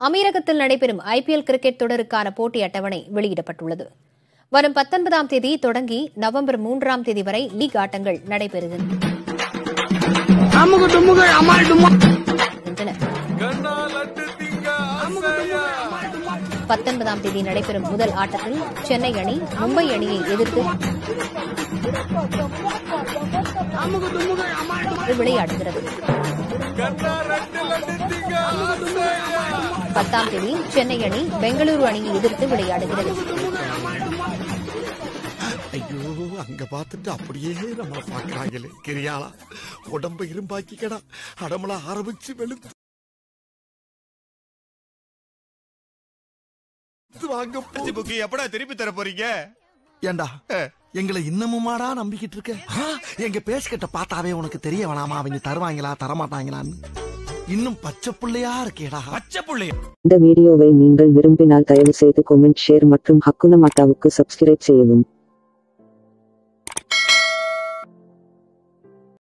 அமீரகத்தில் நடைபெறும் IPL cricket தொடருக்கான போட்டி அட்டவணை வெளியிடப்பட்டுள்ளது வரும் பத்தொன்பதாம் தேதி தொடங்கி நவம்பர் மூன்றாம் தேதி வரை லீக் ஆட்டங்கள் நடைபெறுகின்றன பத்தொன்பதாம் தேதி நடைபெறும் முதல் ஆட்டத்தில் சென்னை அணி மும்பை அணியை எதிர்த்து விளையாடுகிறது பத்தாம் தேதி சென்னை அணி பெங்களூரு அணியை எதிர்த்து விளையாடுகிறது ஐயோ அங்க பார்த்துட்டு அப்படியே நம்மள பாக்குறாங்களே கிரியாளா உடம்ப இரும்பாக்கிக்கடா அடமள ஆரம்பிச்சு வெளுத்து வாங்க போ. புக்கு எப்படா திருப்பி தர போறீங்க ஏண்டா எங்களை இன்னமுமாடா நம்பிக்கிட்டு இருக்க ஆ, எங்க பேசிக்கிட்ட பார்த்தாவே உனக்கு தெரிய வேணாமா அவங்க தருவாங்களா தரமாட்டாங்களான்னு இன்னும் பச்சை புள்ளையா இருக்கேடா பச்சை புள்ளைய இந்த வீடியோவை நீங்கள் விரும்பினால் தயவு செய்து கொமெண்ட் ஷேர் மற்றும் ஹக்குன மாட்டாவுக்கு சப்ஸ்கிரைப் செய்யவும்